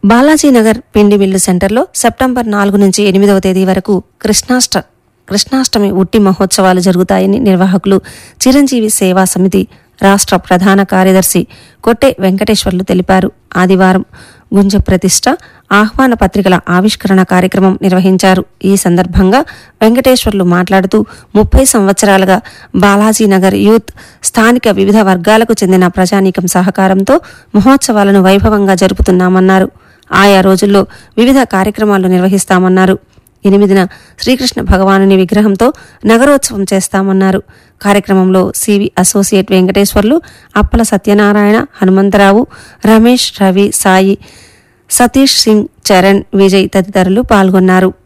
బాలాజీనగర్ పిండి మిల్లు సెంటర్లో సెప్టెంబర్ నాలుగు నుంచి ఎనిమిదవ తేదీ వరకు కృష్ణాష్ట కృష్ణాష్టమి ఉట్టి మహోత్సవాలు జరుగుతాయని నిర్వాహకులు చిరంజీవి సేవా సమితి రాష్ట్ర ప్రధాన కార్యదర్శి కొట్టే వెంకటేశ్వర్లు తెలిపారు ఆదివారం గుంజ ప్రతిష్ట ఆహ్వాన పత్రికల ఆవిష్కరణ కార్యక్రమం నిర్వహించారు ఈ సందర్భంగా వెంకటేశ్వర్లు మాట్లాడుతూ ముప్పై సంవత్సరాలుగా బాలాజీనగర్ యూత్ స్థానిక వివిధ వర్గాలకు చెందిన ప్రజానీకం సహకారంతో మహోత్సవాలను వైభవంగా జరుపుతున్నామన్నారు ఆయా రోజుల్లో వివిధ కార్యక్రమాలు నిర్వహిస్తామన్నారు ఎనిమిదిన శ్రీకృష్ణ భగవానుని విగ్రహంతో నగరోత్సవం చేస్తామన్నారు కార్యక్రమంలో సివి అసోసియేట్ వెంకటేశ్వర్లు అప్పల సత్యనారాయణ హనుమంతరావు రమేష్ రవి సాయి సతీష్ సింగ్ చరణ్ విజయ్ తదితరులు పాల్గొన్నారు